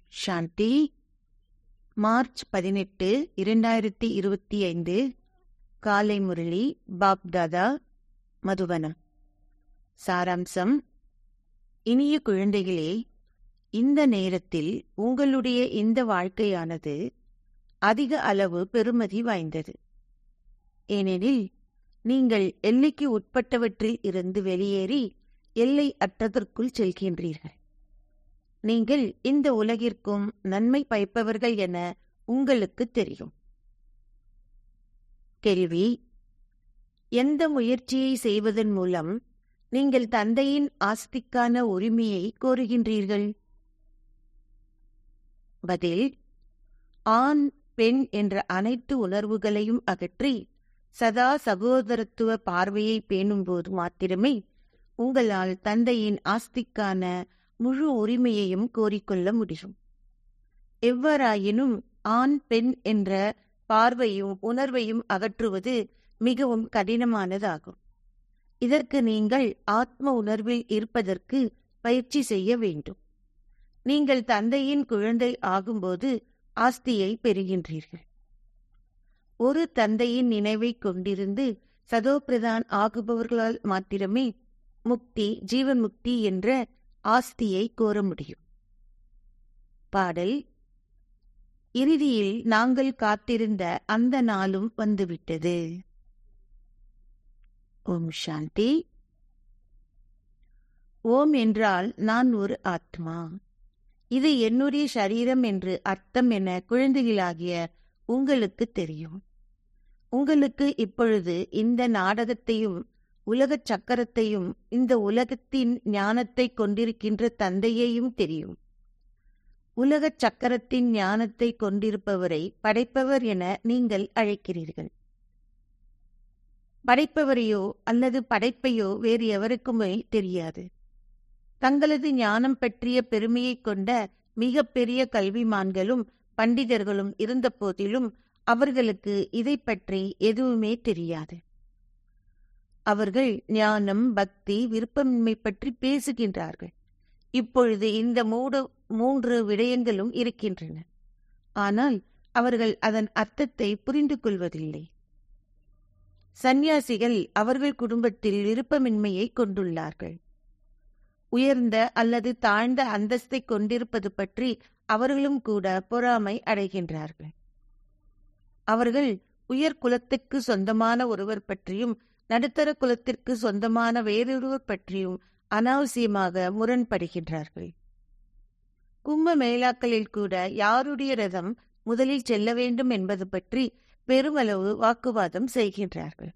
சாந்தி March பதினெட்டு இரண்டாயிரத்தி இருபத்தி ஐந்து காலை முரளி பாப்தாதா மதுவனம் சாராம்சம் இனிய குழந்தைகளே இந்த நேரத்தில் உங்களுடைய இந்த வாழ்க்கையானது அதிக அளவு பெறுமதி வாய்ந்தது ஏனெனில் நீங்கள் எல்லைக்கு உட்பட்டவற்றில் இருந்து வெளியேறி எல்லை அற்றதற்குள் செல்கின்றீர்கள் நீங்கள் இந்த உலகிற்கும் நன்மை பயப்பவர்கள் என உங்களுக்கு தெரியும் கேள்வி எந்த முயற்சியை செய்வதன் மூலம் நீங்கள் தந்தையின் ஆஸ்திக்கான உரிமையை கோருகின்றீர்கள் பதில் ஆண் பெண் என்ற அனைத்து உணர்வுகளையும் அகற்றி சதா சகோதரத்துவ பார்வையை பேணும்போது மாத்திரமே உங்களால் தந்தையின் ஆஸ்திக்கான முழு உரிமையையும் கோரிக்கொள்ள முடியும் எவ்வாறாயினும் ஆண் பெண் என்ற பார்வையும் உணர்வையும் அகற்றுவது மிகவும் கடினமானதாகும் இதற்கு நீங்கள் ஆத்ம உணர்வில் இருப்பதற்கு பயிற்சி செய்ய வேண்டும் நீங்கள் தந்தையின் குழந்தை ஆகும்போது ஆஸ்தியை பெறுகின்றீர்கள் ஒரு தந்தையின் நினைவை கொண்டிருந்து சதோபிரதான் ஆகுபவர்களால் மாத்திரமே முக்தி ஜீவன் முக்தி என்ற ஆஸ்தியை கோர முடியும் பாடல் இறுதியில் நாங்கள் காத்திருந்த அந்த நாளும் வந்துவிட்டது ஓம் சாந்தி ஓம் என்றால் நான் ஒரு ஆத்மா இது என்னுடைய சரீரம் என்று அர்த்தம் என குழந்தைகளாகிய உங்களுக்கு தெரியும் உங்களுக்கு இப்பொழுது இந்த நாடகத்தையும் உலகச் சக்கரத்தையும் இந்த உலகத்தின் ஞானத்தை கொண்டிருக்கின்ற தந்தையையும் தெரியும் உலகச் சக்கரத்தின் ஞானத்தை கொண்டிருப்பவரை படைப்பவர் என நீங்கள் அழைக்கிறீர்கள் படைப்பவரையோ அல்லது படைப்பையோ வேறு எவருக்குமே தெரியாது தங்களது ஞானம் பற்றிய பெருமையை கொண்ட மிக பெரிய கல்விமான்களும் பண்டிதர்களும் இருந்த போதிலும் அவர்களுக்கு இதை பற்றி எதுவுமே தெரியாது அவர்கள் ஞானம் பக்தி விருப்பமின்மை பற்றி பேசுகின்றார்கள் இப்பொழுது இந்த மூட மூன்று விடயங்களும் இருக்கின்றன ஆனால் அவர்கள் அதன் அர்த்தத்தை புரிந்து கொள்வதில்லை சந்நியாசிகள் அவர்கள் குடும்பத்தில் விருப்பமின்மையை கொண்டுள்ளார்கள் உயர்ந்த அல்லது தாழ்ந்த அந்தஸ்தை கொண்டிருப்பது பற்றி அவர்களும் கூட பொறாமை அடைகின்றார்கள் அவர்கள் உயர் குலத்துக்கு சொந்தமான ஒருவர் பற்றியும் நடுத்தர குலத்திற்கு சொந்தமான வேறொருவர் பற்றியும் அனாவசியமாக முரண்படுகின்றார்கள் கும்ப மேளாக்களில் கூட யாருடைய ரதம் முதலில் செல்ல வேண்டும் என்பது பற்றி பெருமளவு வாக்குவாதம் செய்கின்றார்கள்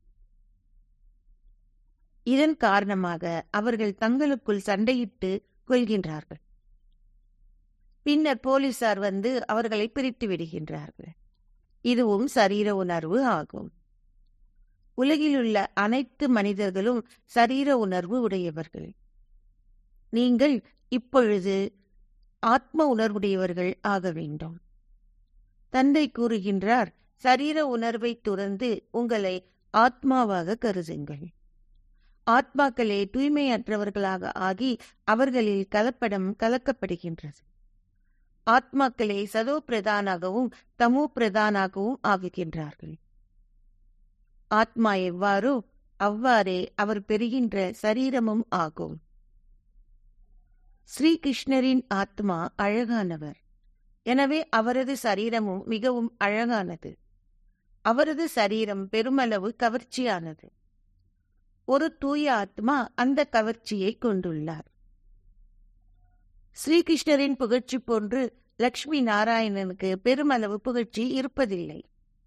இதன் காரணமாக அவர்கள் தங்களுக்குள் சண்டையிட்டு கொள்கின்றார்கள் பின்னர் போலீசார் வந்து அவர்களை பிரித்து விடுகின்றார்கள் இதுவும் சரீர உணர்வு ஆகும் உலகிலுள்ள அனைத்து மனிதர்களும் சரீர உணர்வு உடையவர்கள் நீங்கள் இப்பொழுது ஆத்ம உணர்வுடையவர்கள் ஆக வேண்டும் தந்தை கூறுகின்றார் சரீர உணர்வை துறந்து உங்களை ஆத்மாவாக கருதுங்கள் ஆத்மாக்களே தூய்மையற்றவர்களாக ஆகி அவர்களில் கலப்படம் கலக்கப்படுகின்றது ஆத்மாக்களே சதோ பிரதானாகவும் தமோ பிரதானாகவும் ஆகுகின்றார்கள் ஆத்மா எவ்வாறோ அவ்வாறே அவர் பெறுகின்ற சரீரமும் ஆகும் ஸ்ரீகிருஷ்ணரின் ஆத்மா அழகானவர் எனவே அவரது சரீரமும் மிகவும் அழகானது அவரது சரீரம் பெருமளவு கவர்ச்சியானது ஒரு தூய ஆத்மா அந்த கவர்ச்சியை கொண்டுள்ளார் ஸ்ரீகிருஷ்ணரின் புகழ்ச்சி போன்று லக்ஷ்மி நாராயணனுக்கு பெருமளவு புகழ்ச்சி இருப்பதில்லை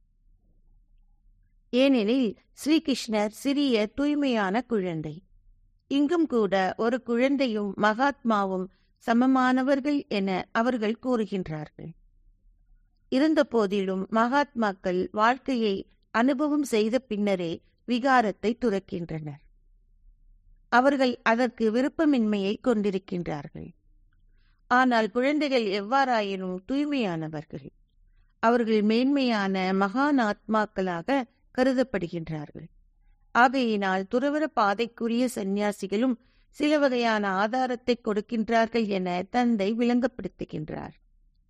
ஏனெனில் ஸ்ரீகிருஷ்ணர் சிறிய தூய்மையான குழந்தை இங்கும் கூட ஒரு குழந்தையும் மகாத்மாவும் சமமானவர்கள் என அவர்கள் கூறுகின்றார்கள் இருந்த போதிலும் மகாத்மாக்கள் வாழ்க்கையை அனுபவம் செய்த பின்னரே விகாரத்தை துறக்கின்றனர் அவர்கள் அதற்கு விருப்பமின்மையை கொண்டிருக்கின்றார்கள் ஆனால் குழந்தைகள் எவ்வாறாயினும் தூய்மையானவர்கள் அவர்கள் மேன்மையான மகான் ஆத்மாக்களாக கருதப்படுகின்றார்கள் ஆகையினால் துறவர பாதைக்குரிய சந்நியாசிகளும் சில வகையான ஆதாரத்தை கொடுக்கின்றார்கள் என தந்தை விளங்கப்படுத்துகின்றார்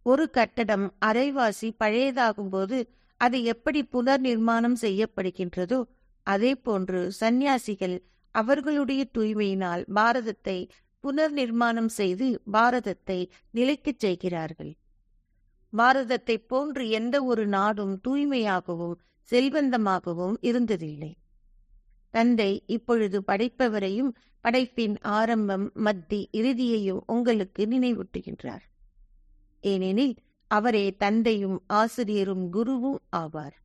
ஒரு கட்டடம் அரைவாசி பழையதாகும்போது அது எப்படி புனர் நிர்மாணம் செய்யப்படுகின்றதோ அதே போன்று சந்நியாசிகள் அவர்களுடைய தூய்மையினால் பாரதத்தை புனர் நிர்மாணம் செய்து பாரதத்தை நிலைக்கச் செய்கிறார்கள் பாரதத்தை போன்று எந்த ஒரு நாடும் தூய்மையாகவும் செல்வந்தமாகவும் இருந்ததில்லை தந்தை இப்பொழுது படைப்பவரையும் படைப்பின் ஆரம்பம் மத்தி இறுதியையும் உங்களுக்கு நினைவூட்டுகின்றார் ஏனெனில் அவரே தந்தையும் ஆசிரியரும் குருவும் ஆவார்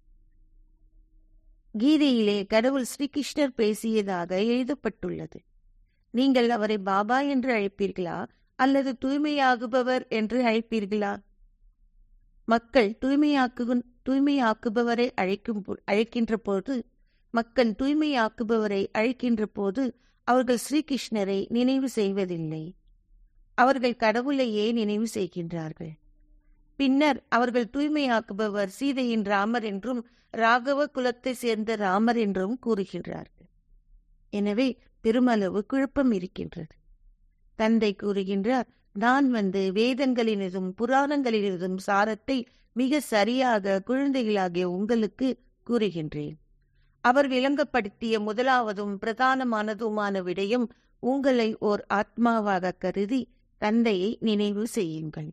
கீதையிலே கடவுள் ஸ்ரீகிருஷ்ணர் பேசியதாக எழுதப்பட்டுள்ளது நீங்கள் அவரை பாபா என்று அழைப்பீர்களா அல்லது தூய்மையாகுபவர் என்று அழைப்பீர்களா மக்கள் தூய்மையாக்கு தூய்மையாக்குபவரை அழைக்கும் அழைக்கின்ற போது மக்கள் தூய்மையாக்குபவரை அழைக்கின்ற போது அவர்கள் ஸ்ரீகிருஷ்ணரை நினைவு செய்வதில்லை அவர்கள் கடவுளையே நினைவு செய்கின்றார்கள் பின்னர் அவர்கள் தூய்மையாக்குபவர் சீதையின் ராமர் என்றும் ராகவ குலத்தை சேர்ந்த ராமர் என்றும் கூறுகின்றார்கள் எனவே பெருமளவு குழப்பம் இருக்கின்றது தந்தை கூறுகின்றார் நான் வந்து வேதங்களினதும் புராணங்களினதும் சாரத்தை மிக சரியாக குழந்தைகளாகிய உங்களுக்கு கூறுகின்றேன் அவர் விளங்கப்படுத்திய முதலாவதும் பிரதானமானதுமான விடயம் உங்களை ஓர் ஆத்மாவாக கருதி தந்தையை நினைவு செய்யுங்கள்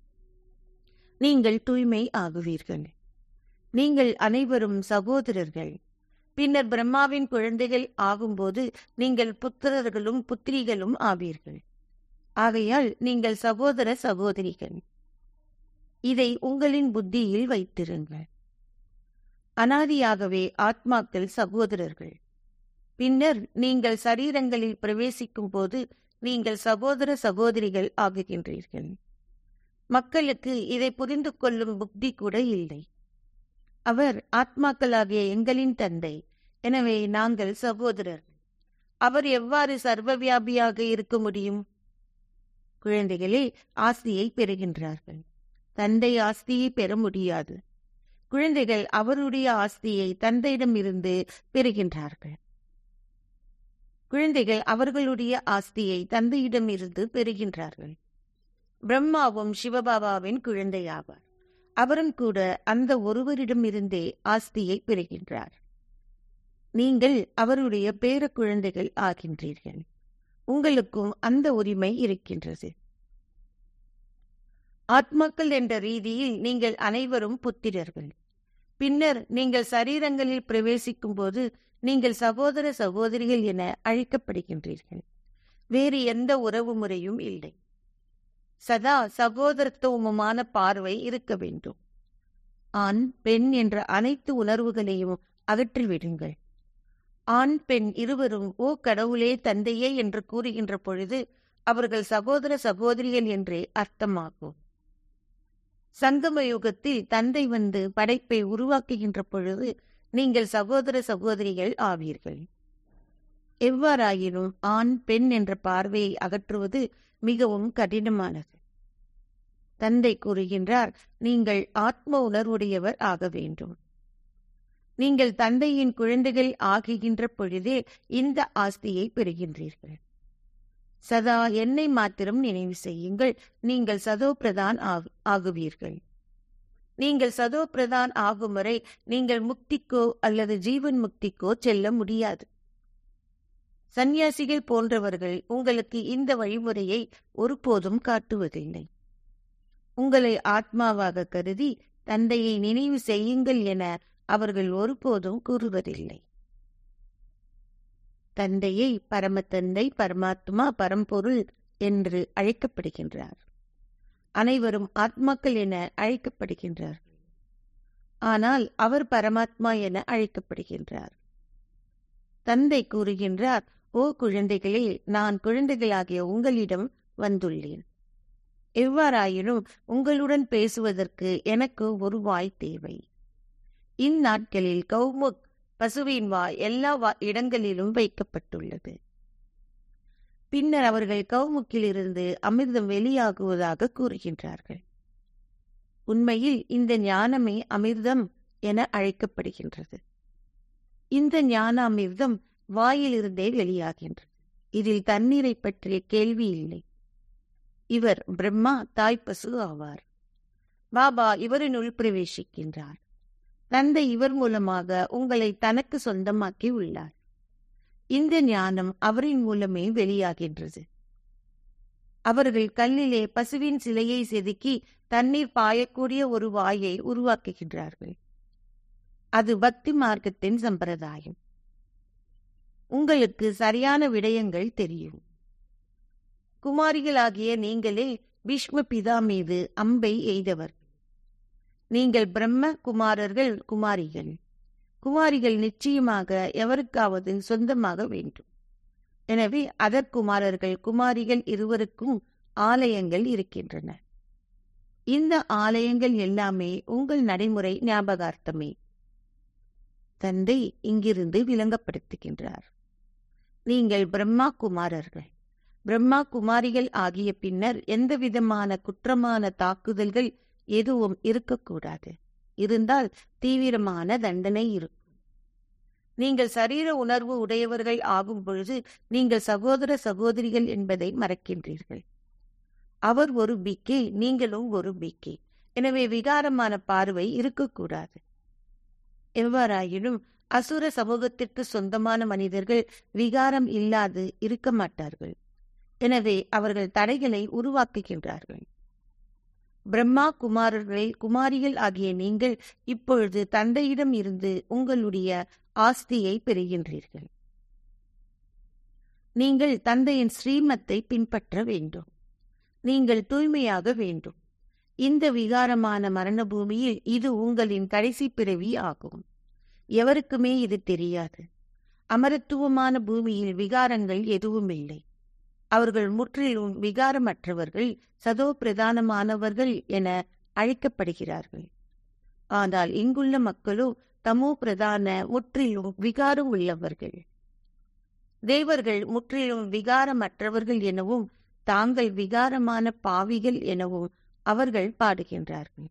நீங்கள் தூய்மை ஆகுவீர்கள் நீங்கள் அனைவரும் சகோதரர்கள் பின்னர் பிரம்மாவின் குழந்தைகள் ஆகும்போது நீங்கள் புத்திரர்களும் புத்திரிகளும் ஆவீர்கள் ஆகையால் நீங்கள் சகோதர சகோதரிகள் இதை உங்களின் புத்தியில் வைத்திருங்கள் அனாதியாகவே ஆத்மாக்கள் சகோதரர்கள் பின்னர் நீங்கள் சரீரங்களில் பிரவேசிக்கும் போது நீங்கள் சகோதர சகோதரிகள் ஆகுகின்றீர்கள் மக்களுக்கு இதை புரிந்து கொள்ளும் புத்தி கூட இல்லை அவர் ஆத்மாக்களாகிய எங்களின் தந்தை எனவே நாங்கள் சகோதரர்கள் அவர் எவ்வாறு சர்வவியாபியாக இருக்க முடியும் குழந்தைகளே ஆஸ்தியை பெறுகின்றார்கள் தந்தை ஆஸ்தியை பெற முடியாது குழந்தைகள் அவருடைய ஆஸ்தியை தந்தையிடமிருந்து பெறுகின்றார்கள் குழந்தைகள் அவர்களுடைய ஆஸ்தியை தந்தையிடமிருந்து பெறுகின்றார்கள் பிரம்மாவும் சிவபாபாவின் குழந்தையாவார் அவரும் கூட அந்த ஒருவரிடமிருந்தே ஆஸ்தியை பெறுகின்றார் நீங்கள் அவருடைய பேர குழந்தைகள் ஆகின்றீர்கள் உங்களுக்கும் அந்த உரிமை இருக்கின்றது ஆத்மாக்கள் என்ற ரீதியில் நீங்கள் அனைவரும் புத்திரர்கள் பின்னர் நீங்கள் சரீரங்களில் பிரவேசிக்கும் போது நீங்கள் சகோதர சகோதரிகள் என அழைக்கப்படுகின்றீர்கள் வேறு எந்த உறவு முறையும் இல்லை சதா சகோதரத்துவமான பார்வை இருக்க வேண்டும் ஆண் பெண் என்ற அனைத்து உணர்வுகளையும் அகற்றிவிடுங்கள் ஆண் பெண் இருவரும் ஓ கடவுளே தந்தையே என்று கூறுகின்ற பொழுது அவர்கள் சகோதர சகோதரிகள் என்றே அர்த்தமாகும் சங்கம யுகத்தில் தந்தை வந்து படைப்பை உருவாக்குகின்ற பொழுது நீங்கள் சகோதர சகோதரிகள் ஆவீர்கள் எவ்வாறாயினும் ஆண் பெண் என்ற பார்வையை அகற்றுவது மிகவும் கடினமானது தந்தை கூறுகின்றார் நீங்கள் ஆத்ம உணர்வுடையவர் ஆக வேண்டும் நீங்கள் தந்தையின் குழந்தைகள் ஆகுகின்ற பொழுதே இந்த ஆஸ்தியை பெறுகின்றீர்கள் சதா என்னை மாத்திரம் நினைவு செய்யுங்கள் நீங்கள் சதோ பிரதான் ஆகுவீர்கள் நீங்கள் சதோ பிரதான் ஆகும் வரை நீங்கள் முக்திக்கோ அல்லது ஜீவன் முக்திக்கோ செல்ல முடியாது சந்நியாசிகள் போன்றவர்கள் உங்களுக்கு இந்த வழிமுறையை ஒருபோதும் காட்டுவதில்லை உங்களை ஆத்மாவாக கருதி தந்தையை நினைவு செய்யுங்கள் என அவர்கள் ஒருபோதும் கூறுவதில்லை தந்தையை பரமத்தந்தை பரமாத்மா பரம்பொருள் என்று அழைக்கப்படுகின்றார் அனைவரும் ஆத்மாக்கள் என அழைக்கப்படுகின்றார்கள் ஆனால் அவர் பரமாத்மா என அழைக்கப்படுகின்றார் தந்தை கூறுகின்றார் ஓ குழந்தைகளே நான் குழந்தைகளாகிய உங்களிடம் வந்துள்ளேன் எவ்வாறாயினும் உங்களுடன் பேசுவதற்கு எனக்கு ஒரு வாய் தேவை இந்நாட்களில் கௌமுக் பசுவின் வாய் எல்லா வா இடங்களிலும் வைக்கப்பட்டுள்ளது பின்னர் அவர்கள் கௌமுக்கிலிருந்து அமிர்தம் வெளியாகுவதாக கூறுகின்றார்கள் உண்மையில் இந்த ஞானமே அமிர்தம் என அழைக்கப்படுகின்றது இந்த ஞான அமிர்தம் வாயிலிருந்தே வெளியாகின்றது இதில் தண்ணீரை பற்றிய கேள்வி இல்லை இவர் பிரம்மா தாய்ப்பசு ஆவார் பாபா இவரினுள் பிரவேசிக்கின்றார் தந்தை இவர் மூலமாக உங்களை தனக்கு சொந்தமாக்கி உள்ளார் இந்த ஞானம் அவரின் மூலமே வெளியாகின்றது அவர்கள் கல்லிலே பசுவின் சிலையை செதுக்கி தண்ணீர் பாயக்கூடிய ஒரு வாயை உருவாக்குகின்றார்கள் அது பக்தி மார்க்கத்தின் சம்பிரதாயம் உங்களுக்கு சரியான விடயங்கள் தெரியும் குமாரிகளாகிய நீங்களே பீஷ்ம பிதா மீது அம்பை எய்தவர் நீங்கள் பிரம்ம குமாரர்கள் குமாரிகள் குமாரிகள் நிச்சயமாக எவருக்காவது சொந்தமாக வேண்டும் எனவே அதற்குமாரர்கள் குமாரிகள் இருவருக்கும் ஆலயங்கள் இருக்கின்றன இந்த ஆலயங்கள் எல்லாமே உங்கள் நடைமுறை ஞாபகார்த்தமே தந்தை இங்கிருந்து விளங்கப்படுத்துகின்றார் நீங்கள் பிரம்மா குமாரர்கள் பிரம்மா குமாரிகள் ஆகிய பின்னர் எந்தவிதமான குற்றமான தாக்குதல்கள் எதுவும் இருக்கக்கூடாது இருந்தால் தீவிரமான தண்டனை இருக்கும் நீங்கள் சரீர உணர்வு உடையவர்கள் ஆகும் பொழுது நீங்கள் சகோதர சகோதரிகள் என்பதை மறக்கின்றீர்கள் அவர் ஒரு பிக்கே நீங்களும் ஒரு பிக்கே எனவே விகாரமான பார்வை இருக்கக்கூடாது எவ்வாறாயினும் அசுர சமூகத்திற்கு சொந்தமான மனிதர்கள் விகாரம் இல்லாது இருக்க மாட்டார்கள் எனவே அவர்கள் தடைகளை உருவாக்குகின்றார்கள் பிரம்மா குமாரர்களை குமாரிகள் ஆகிய நீங்கள் இப்பொழுது தந்தையிடம் இருந்து உங்களுடைய ஆஸ்தியை பெறுகின்றீர்கள் நீங்கள் தந்தையின் ஸ்ரீமத்தை பின்பற்ற வேண்டும் நீங்கள் தூய்மையாக வேண்டும் இந்த விகாரமான மரண பூமியில் இது உங்களின் கடைசி பிறவி ஆகும் எவருக்குமே இது தெரியாது அமரத்துவமான பூமியில் விகாரங்கள் எதுவும் இல்லை அவர்கள் முற்றிலும் விகாரமற்றவர்கள் சதோ பிரதானமானவர்கள் என அழைக்கப்படுகிறார்கள் ஆனால் இங்குள்ள மக்களோ தமோ பிரதான முற்றிலும் விகாரம் உள்ளவர்கள் தேவர்கள் முற்றிலும் விகாரமற்றவர்கள் எனவும் தாங்கள் விகாரமான பாவிகள் எனவும் அவர்கள் பாடுகின்றார்கள்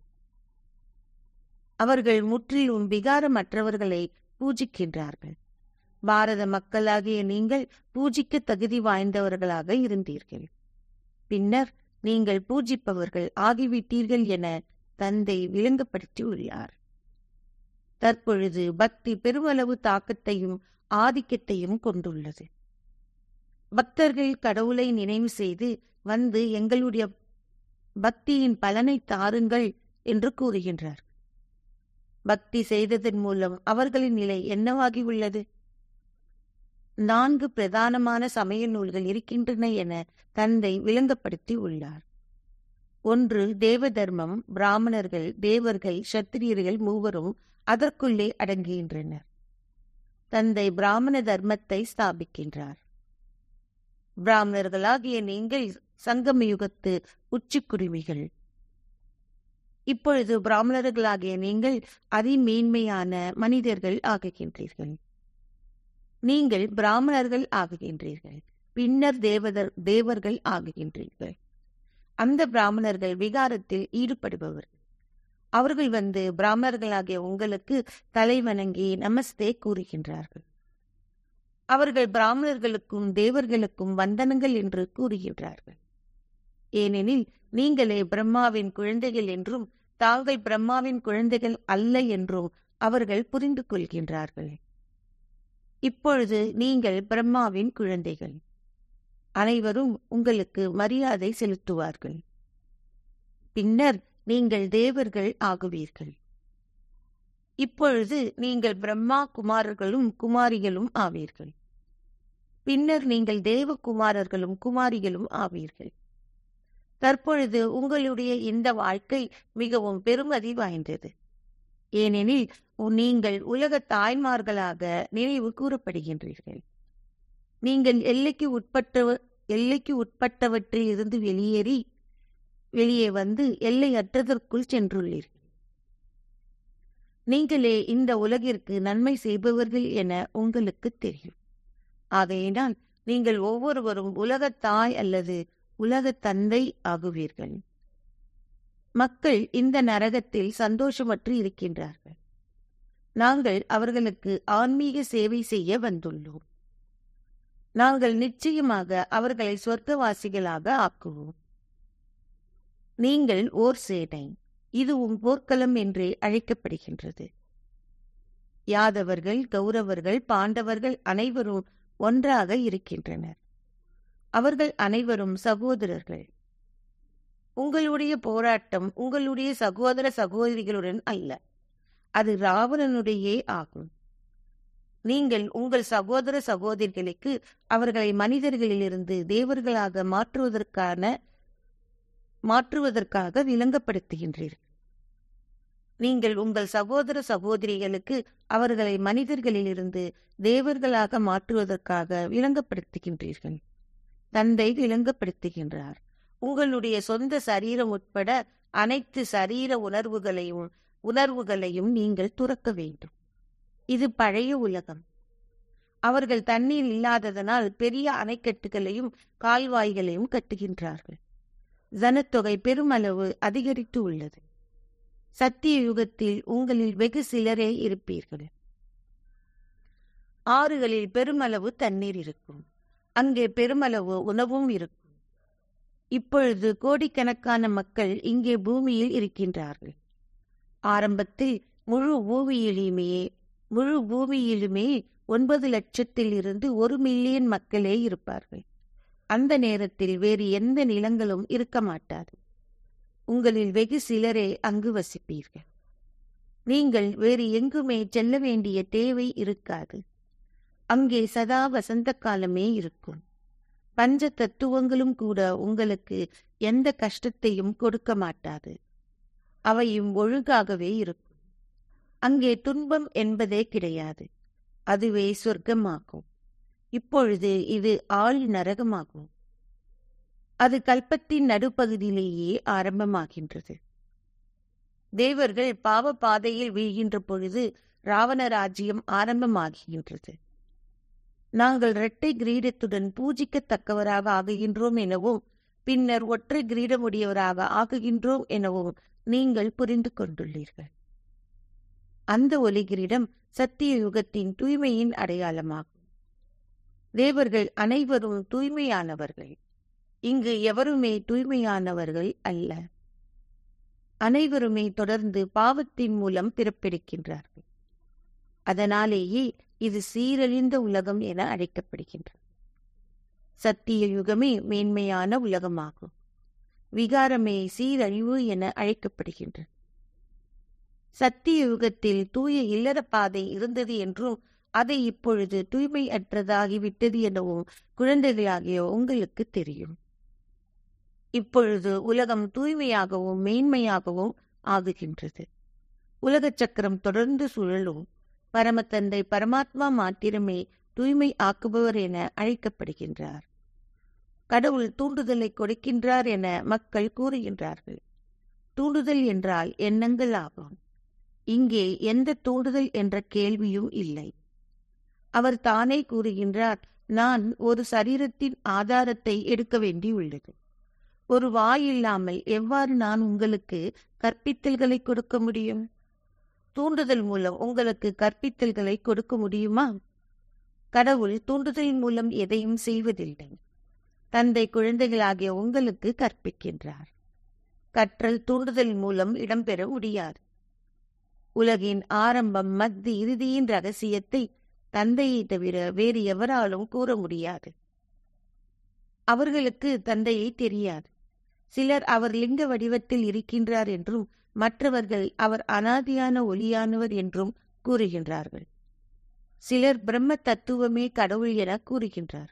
அவர்கள் முற்றிலும் விகாரமற்றவர்களை பூஜிக்கின்றார்கள் பாரத மக்களாகிய நீங்கள் பூஜிக்க தகுதி வாய்ந்தவர்களாக இருந்தீர்கள் பின்னர் நீங்கள் பூஜிப்பவர்கள் ஆகிவிட்டீர்கள் என தந்தை விளங்கப்படுத்தி உள்ளார் தற்பொழுது பக்தி பெருமளவு தாக்கத்தையும் ஆதிக்கத்தையும் கொண்டுள்ளது பக்தர்கள் கடவுளை நினைவு செய்து வந்து எங்களுடைய பக்தியின் பலனை தாருங்கள் என்று கூறுகின்றார் பக்தி செய்ததன் மூலம் அவர்களின் நிலை என்னவாகி உள்ளது நான்கு பிரதானமான சமய நூல்கள் இருக்கின்றன என தந்தை விளங்கப்படுத்தி உள்ளார் ஒன்று தேவ தர்மம் பிராமணர்கள் தேவர்கள் சத்திரியர்கள் மூவரும் அதற்குள்ளே அடங்குகின்றனர் தந்தை பிராமண தர்மத்தை ஸ்தாபிக்கின்றார் பிராமணர்களாகிய நீங்கள் சங்கம யுகத்து உச்சிக்குருவிகள் இப்பொழுது பிராமணர்களாகிய நீங்கள் அதிமேன்மையான மனிதர்கள் ஆகுகின்றீர்கள் நீங்கள் பிராமணர்கள் ஆகுகின்றீர்கள் பின்னர் தேவதர் தேவர்கள் ஆகுகின்றீர்கள் அந்த பிராமணர்கள் விகாரத்தில் ஈடுபடுபவர்கள் அவர்கள் வந்து பிராமணர்களாகிய உங்களுக்கு தலை வணங்கி நமஸ்தே கூறுகின்றார்கள் அவர்கள் பிராமணர்களுக்கும் தேவர்களுக்கும் வந்தனங்கள் என்று கூறுகின்றார்கள் ஏனெனில் நீங்களே பிரம்மாவின் குழந்தைகள் என்றும் தாங்கள் பிரம்மாவின் குழந்தைகள் அல்ல என்றும் அவர்கள் புரிந்து கொள்கின்றார்கள் இப்பொழுது நீங்கள் பிரம்மாவின் குழந்தைகள் அனைவரும் உங்களுக்கு மரியாதை செலுத்துவார்கள் பின்னர் நீங்கள் தேவர்கள் ஆகுவீர்கள் இப்பொழுது நீங்கள் பிரம்மா குமாரர்களும் குமாரிகளும் ஆவீர்கள் பின்னர் நீங்கள் தேவகுமாரர்களும் குமாரிகளும் ஆவீர்கள் தற்பொழுது உங்களுடைய இந்த வாழ்க்கை மிகவும் பெருமதி வாய்ந்தது ஏனெனில் நீங்கள் உலக தாய்மார்களாக நினைவு கூறப்படுகின்றீர்கள் நீங்கள் எல்லைக்கு உட்பட்ட எல்லைக்கு உட்பட்டவற்றில் இருந்து வெளியேறி வெளியே வந்து எல்லையற்றதற்குள் சென்றுள்ளீர்கள் நீங்களே இந்த உலகிற்கு நன்மை செய்பவர்கள் என உங்களுக்கு தெரியும் ஆகையினால் நீங்கள் ஒவ்வொருவரும் உலகத் தாய் அல்லது உலக தந்தை ஆகுவீர்கள் மக்கள் இந்த நரகத்தில் சந்தோஷமற்று இருக்கின்றார்கள் நாங்கள் அவர்களுக்கு ஆன்மீக சேவை செய்ய வந்துள்ளோம் நாங்கள் நிச்சயமாக அவர்களை சொர்க்கவாசிகளாக ஆக்குவோம் நீங்கள் ஓர் சேனை இதுவும் போர்க்களம் என்றே அழைக்கப்படுகின்றது யாதவர்கள் கௌரவர்கள் பாண்டவர்கள் அனைவரும் ஒன்றாக இருக்கின்றனர் அவர்கள் அனைவரும் சகோதரர்கள் உங்களுடைய போராட்டம் உங்களுடைய சகோதர சகோதரிகளுடன் அல்ல அது ராவணனுடையே ஆகும் நீங்கள் உங்கள் சகோதர சகோதரிகளுக்கு அவர்களை மனிதர்களிலிருந்து தேவர்களாக மாற்றுவதற்கான மாற்றுவதற்காக விளங்கப்படுத்துகின்றீர்கள் நீங்கள் உங்கள் சகோதர சகோதரிகளுக்கு அவர்களை மனிதர்களிலிருந்து தேவர்களாக மாற்றுவதற்காக விளங்கப்படுத்துகின்றீர்கள் தந்தை விளங்கப்படுத்துகின்றார் உங்களுடைய சொந்த சரீரம் உட்பட அனைத்து சரீர உணர்வுகளையும் உணர்வுகளையும் நீங்கள் துறக்க வேண்டும் இது பழைய உலகம் அவர்கள் தண்ணீர் இல்லாததனால் பெரிய அணைக்கட்டுகளையும் கால்வாய்களையும் கட்டுகின்றார்கள் ஜனத்தொகை பெருமளவு அதிகரித்து உள்ளது சத்திய யுகத்தில் உங்களில் வெகு சிலரே இருப்பீர்கள் ஆறுகளில் பெருமளவு தண்ணீர் இருக்கும் அங்கே பெருமளவு உணவும் இருக்கும் இப்பொழுது கோடிக்கணக்கான மக்கள் இங்கே பூமியில் இருக்கின்றார்கள் ஆரம்பத்தில் முழு பூமியிலுமே முழு பூமியிலுமே ஒன்பது லட்சத்தில் இருந்து ஒரு மில்லியன் மக்களே இருப்பார்கள் அந்த நேரத்தில் வேறு எந்த நிலங்களும் இருக்க மாட்டாது உங்களில் வெகு சிலரே அங்கு வசிப்பீர்கள் நீங்கள் வேறு எங்குமே செல்ல வேண்டிய தேவை இருக்காது அங்கே சதா வசந்த காலமே இருக்கும் பஞ்ச தத்துவங்களும் கூட உங்களுக்கு எந்த கஷ்டத்தையும் கொடுக்க மாட்டாது அவையும் ஒழுங்காகவே இருக்கும் அங்கே துன்பம் என்பதே கிடையாது அதுவே சொர்க்கமாகும் இப்பொழுது இது ஆள் நரகமாகும் அது கல்பத்தின் நடுப்பகுதியிலேயே ஆரம்பமாகின்றது தேவர்கள் பாவ பாதையில் வீழ்கின்ற பொழுது ராவண ராஜ்யம் ஆரம்பமாகின்றது நாங்கள் இரட்டை கிரீடத்துடன் பூஜிக்கத்தக்கவராக ஆகுகின்றோம் எனவும் பின்னர் ஒற்றை கிரீடமுடையவராக ஆகுகின்றோம் எனவும் நீங்கள் புரிந்து கொண்டுள்ளீர்கள் அந்த ஒலி கிரீடம் சத்திய யுகத்தின் தூய்மையின் அடையாளமாகும் தேவர்கள் அனைவரும் தூய்மையானவர்கள் இங்கு எவருமே தூய்மையானவர்கள் அல்ல அனைவருமே தொடர்ந்து பாவத்தின் மூலம் பிறப்பெடுக்கின்றார்கள் அதனாலேயே இது சீரழிந்த உலகம் என அழைக்கப்படுகின்றது சத்திய யுகமே மேன்மையான உலகமாகும் விகாரமே சீரழிவு என அழைக்கப்படுகின்றது சத்திய யுகத்தில் தூய இல்லற பாதை இருந்தது என்றும் அதை இப்பொழுது தூய்மை அற்றதாகிவிட்டது எனவும் குழந்தைகளாகிய உங்களுக்கு தெரியும் இப்பொழுது உலகம் தூய்மையாகவும் மேன்மையாகவும் ஆகுகின்றது உலக சக்கரம் தொடர்ந்து சுழலும் பரமத்தந்தை பரமாத்மா மாத்திரமே தூய்மை ஆக்குபவர் என அழைக்கப்படுகின்றார் கடவுள் தூண்டுதலை கொடுக்கின்றார் என மக்கள் கூறுகின்றார்கள் தூண்டுதல் என்றால் எண்ணங்கள் ஆகும் இங்கே எந்த தூண்டுதல் என்ற கேள்வியும் இல்லை அவர் தானே கூறுகின்றார் நான் ஒரு சரீரத்தின் ஆதாரத்தை எடுக்க வேண்டியுள்ளது ஒரு வாய் இல்லாமல் எவ்வாறு நான் உங்களுக்கு கற்பித்தல்களை கொடுக்க முடியும் தூண்டுதல் மூலம் உங்களுக்கு கற்பித்தல்களை கொடுக்க முடியுமா கடவுள் தூண்டுதலின் மூலம் எதையும் செய்வதில்லை தந்தை குழந்தைகளாகிய உங்களுக்கு கற்பிக்கின்றார் கற்றல் தூண்டுதல் மூலம் இடம்பெற முடியாது உலகின் ஆரம்பம் மத்தி இறுதியின் ரகசியத்தை தந்தையை தவிர வேறு எவராலும் கூற முடியாது அவர்களுக்கு தந்தையை தெரியாது சிலர் அவர் லிங்க வடிவத்தில் இருக்கின்றார் என்றும் மற்றவர்கள் அவர் அனாதியான ஒளியானவர் என்றும் கூறுகின்றார்கள் சிலர் பிரம்ம தத்துவமே கடவுள் என கூறுகின்றார்கள்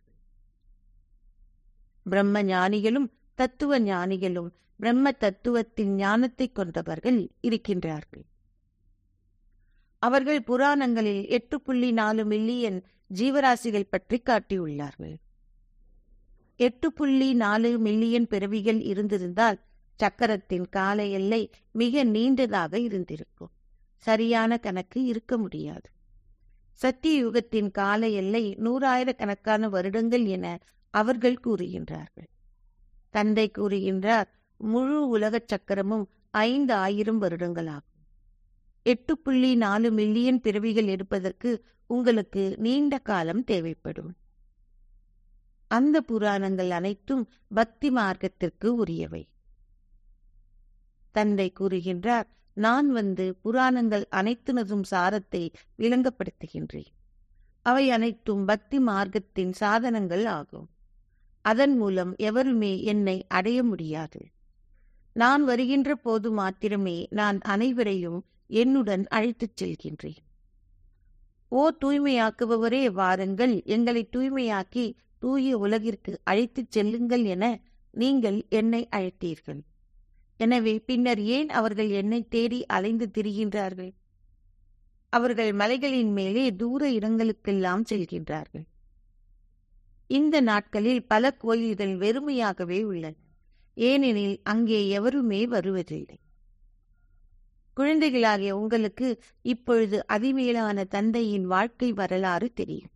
பிரம்ம ஞானிகளும் தத்துவ ஞானிகளும் பிரம்ம தத்துவத்தின் ஞானத்தை கொண்டவர்கள் இருக்கின்றார்கள் அவர்கள் புராணங்களில் எட்டு புள்ளி நாலு மில்லியன் ஜீவராசிகள் பற்றி காட்டியுள்ளார்கள் எட்டு புள்ளி நாலு மில்லியன் பிறவிகள் இருந்திருந்தால் சக்கரத்தின் கால எல்லை மிக நீண்டதாக இருந்திருக்கும் சரியான கணக்கு இருக்க முடியாது சத்திய யுகத்தின் கால எல்லை நூறாயிரக்கணக்கான வருடங்கள் என அவர்கள் கூறுகின்றார்கள் தந்தை கூறுகின்றார் முழு உலக சக்கரமும் ஐந்து ஆயிரம் வருடங்களாகும் எட்டு புள்ளி நாலு மில்லியன் பிறவிகள் எடுப்பதற்கு உங்களுக்கு நீண்ட காலம் தேவைப்படும் அந்த புராணங்கள் அனைத்தும் பக்தி மார்க்கத்திற்கு உரியவை தந்தை கூறுகின்றார் நான் வந்து புராணங்கள் அனைத்தினதும் சாரத்தை விளங்கப்படுத்துகின்றேன் அவை அனைத்தும் பக்தி மார்க்கத்தின் சாதனங்கள் ஆகும் அதன் மூலம் எவருமே என்னை அடைய முடியாது நான் வருகின்ற போது மாத்திரமே நான் அனைவரையும் என்னுடன் அழைத்துச் செல்கின்றேன் ஓ தூய்மையாக்குபவரே வாருங்கள் எங்களை தூய்மையாக்கி தூய உலகிற்கு அழைத்துச் செல்லுங்கள் என நீங்கள் என்னை அழைத்தீர்கள் எனவே பின்னர் ஏன் அவர்கள் என்னை தேடி அலைந்து திரிகின்றார்கள் அவர்கள் மலைகளின் மேலே தூர இடங்களுக்கெல்லாம் செல்கின்றார்கள் இந்த நாட்களில் பல கோயில்கள் வெறுமையாகவே உள்ளன ஏனெனில் அங்கே எவருமே வருவதில்லை குழந்தைகளாகிய உங்களுக்கு இப்பொழுது அதிமேலான தந்தையின் வாழ்க்கை வரலாறு தெரியும்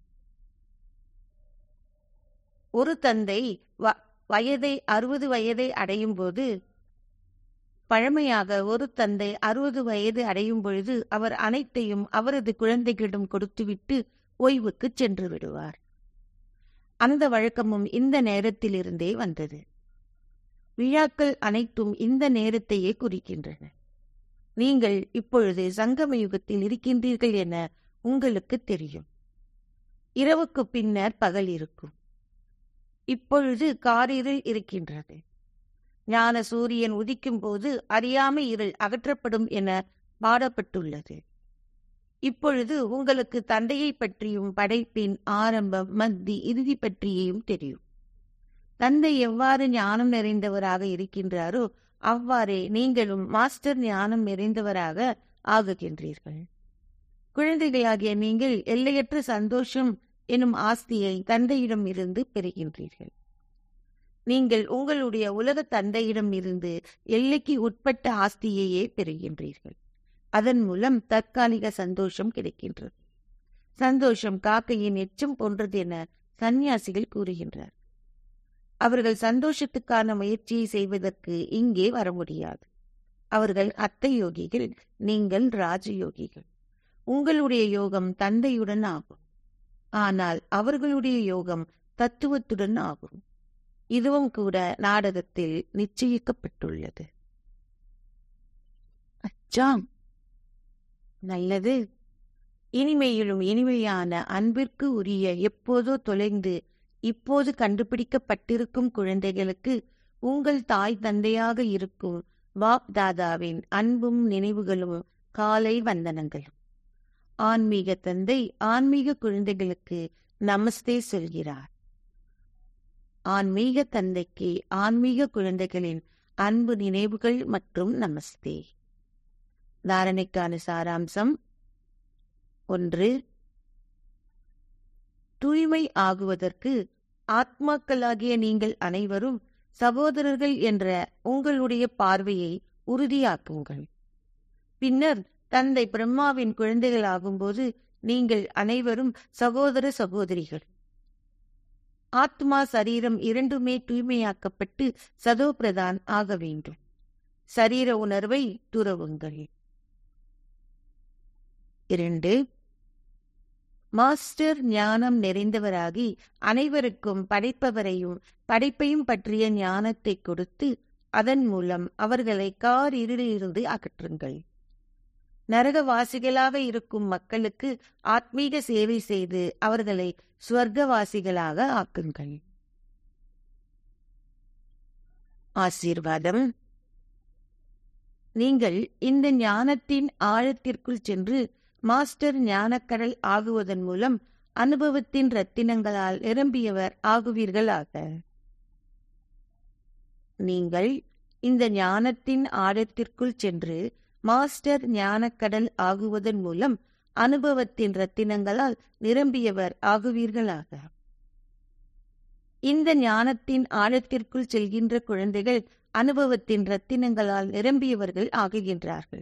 ஒரு தந்தை வயதை அறுபது வயதை அடையும் போது பழமையாக ஒரு தந்தை அறுபது வயது அடையும் பொழுது அவர் அனைத்தையும் அவரது குழந்தைகளிடம் கொடுத்துவிட்டு ஓய்வுக்கு சென்று விடுவார் அந்த வழக்கமும் இந்த நேரத்திலிருந்தே வந்தது விழாக்கள் அனைத்தும் இந்த நேரத்தையே குறிக்கின்றன நீங்கள் இப்பொழுது சங்கம யுகத்தில் இருக்கின்றீர்கள் என உங்களுக்கு தெரியும் இரவுக்கு பின்னர் பகல் இருக்கும் இப்பொழுது காரிருள் இருக்கின்றது ஞான சூரியன் உதிக்கும் போது அறியாமை இருள் அகற்றப்படும் என பாடப்பட்டுள்ளது இப்பொழுது உங்களுக்கு தந்தையை பற்றியும் படைப்பின் ஆரம்பம் மத்தி இறுதி பற்றியும் தெரியும் தந்தை எவ்வாறு ஞானம் நிறைந்தவராக இருக்கின்றாரோ அவ்வாறே நீங்களும் மாஸ்டர் ஞானம் நிறைந்தவராக ஆகுகின்றீர்கள் குழந்தைகளாகிய நீங்கள் எல்லையற்ற சந்தோஷம் எனும் ஆஸ்தியை தந்தையிடம் இருந்து பெறுகின்றீர்கள் நீங்கள் உங்களுடைய உலக தந்தையிடம் இருந்து எல்லைக்கு உட்பட்ட ஆஸ்தியையே பெறுகின்றீர்கள் அதன் மூலம் தற்காலிக சந்தோஷம் கிடைக்கின்றது சந்தோஷம் காக்கையின் எச்சம் போன்றது என சந்நியாசிகள் கூறுகின்றார் அவர்கள் சந்தோஷத்துக்கான முயற்சியை செய்வதற்கு இங்கே வர முடியாது அவர்கள் அத்தை யோகிகள் நீங்கள் ராஜயோகிகள் உங்களுடைய யோகம் தந்தையுடன் ஆகும் ஆனால் அவர்களுடைய யோகம் தத்துவத்துடன் ஆகும் இதுவும் கூட நாடகத்தில் நிச்சயிக்கப்பட்டுள்ளது அச்சாம் நல்லது இனிமையிலும் இனிமையான அன்பிற்கு உரிய எப்போதோ தொலைந்து இப்போது கண்டுபிடிக்கப்பட்டிருக்கும் குழந்தைகளுக்கு உங்கள் தாய் தந்தையாக இருக்கும் பாப் தாதாவின் அன்பும் நினைவுகளும் காலை வந்தனங்களும் ஆன்மீக தந்தை ஆன்மீக குழந்தைகளுக்கு நமஸ்தே சொல்கிறார் ஆன்மீக தந்தைக்கு ஆன்மீக குழந்தைகளின் அன்பு நினைவுகள் மற்றும் நமஸ்தே தாரணைக்கான சாராம்சம் ஒன்று தூய்மை ஆகுவதற்கு ஆத்மாக்களாகிய நீங்கள் அனைவரும் சகோதரர்கள் என்ற உங்களுடைய பார்வையை உறுதியாக்குங்கள் பின்னர் தந்தை பிரம்மாவின் குழந்தைகள் ஆகும்போது நீங்கள் அனைவரும் சகோதர சகோதரிகள் ஆத்மா சரீரம் இரண்டுமே தூய்மையாக்கப்பட்டு சதோபிரதான் ஆக வேண்டும் சரீர உணர்வை துறவுங்கள் இரண்டு மாஸ்டர் ஞானம் நிறைந்தவராகி அனைவருக்கும் படைப்பவரையும் படைப்பையும் பற்றிய ஞானத்தை கொடுத்து அதன் மூலம் அவர்களை கார் இருளிலிருந்து அகற்றுங்கள் நரகவாசிகளாக இருக்கும் மக்களுக்கு ஆத்மீக சேவை செய்து அவர்களை ஸ்வர்க்கவாசிகளாக ஆக்குங்கள் ஆசீர்வாதம் நீங்கள் இந்த ஞானத்தின் ஆழத்திற்குள் சென்று மாஸ்டர் ஞானக்கடல் ஆகுவதன் மூலம் அனுபவத்தின் ரத்தினங்களால் நிரம்பியவர் ஆகுவீர்களாக நீங்கள் இந்த ஞானத்தின் ஆழத்திற்குள் சென்று மாஸ்டர் ஞானக்கடல் ஆகுவதன் மூலம் அனுபவத்தின் ரத்தினங்களால் நிரம்பியவர் ஆகுவீர்களாக இந்த ஞானத்தின் ஆழத்திற்குள் செல்கின்ற குழந்தைகள் அனுபவத்தின் ரத்தினங்களால் நிரம்பியவர்கள் ஆகுகின்றார்கள்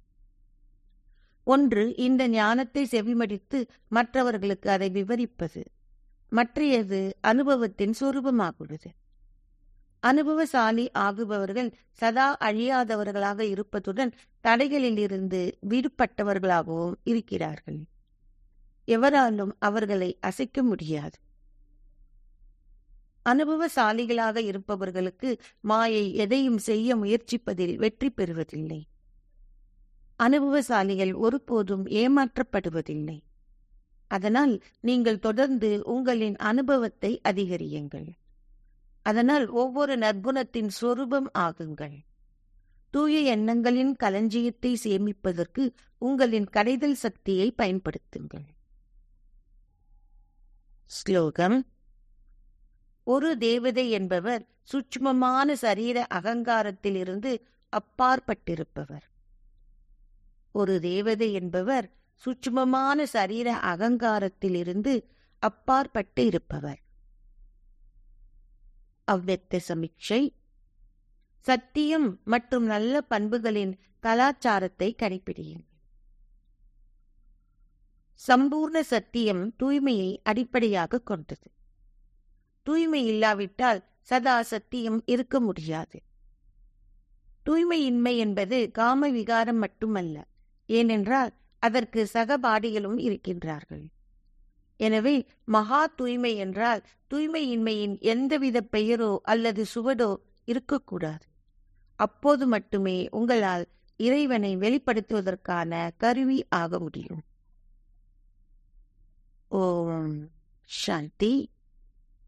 ஒன்று இந்த ஞானத்தை செவிமடித்து மற்றவர்களுக்கு அதை விவரிப்பது மற்றையது அனுபவத்தின் சொரூபமாகுவது அனுபவசாலி ஆகுபவர்கள் சதா அழியாதவர்களாக இருப்பதுடன் தடைகளிலிருந்து விடுபட்டவர்களாகவும் இருக்கிறார்கள் எவராலும் அவர்களை அசைக்க முடியாது அனுபவசாலிகளாக இருப்பவர்களுக்கு மாயை எதையும் செய்ய முயற்சிப்பதில் வெற்றி பெறுவதில்லை அனுபவசாலிகள் ஒருபோதும் ஏமாற்றப்படுவதில்லை அதனால் நீங்கள் தொடர்ந்து உங்களின் அனுபவத்தை அதிகரியுங்கள் அதனால் ஒவ்வொரு நற்குணத்தின் சொரூபம் ஆகுங்கள் தூய எண்ணங்களின் களஞ்சியத்தை சேமிப்பதற்கு உங்களின் கரைதல் சக்தியை பயன்படுத்துங்கள் ஸ்லோகம் ஒரு தேவதை என்பவர் சூட்சுமமான சரீர அகங்காரத்திலிருந்து அப்பாற்பட்டிருப்பவர் ஒரு தேவதை என்பவர் சூட்சுமமான சரீர அகங்காரத்திலிருந்து அப்பாற்பட்டு இருப்பவர் அவ்வெத்த சமீட்சை சத்தியம் மற்றும் நல்ல பண்புகளின் கலாச்சாரத்தை கடைபிடியுங்கள் சம்பூர்ண சத்தியம் தூய்மையை அடிப்படையாக கொண்டது தூய்மை இல்லாவிட்டால் சதா சத்தியம் இருக்க முடியாது தூய்மையின்மை என்பது காம விகாரம் மட்டுமல்ல ஏனென்றால் அதற்கு சகபாடிகளும் இருக்கின்றார்கள் எனவே மகா தூய்மை என்றால் தூய்மையின்மையின் எந்தவித பெயரோ அல்லது சுவடோ இருக்கக்கூடாது அப்போது மட்டுமே உங்களால் இறைவனை வெளிப்படுத்துவதற்கான கருவி ஆக முடியும் ஓம் சாந்தி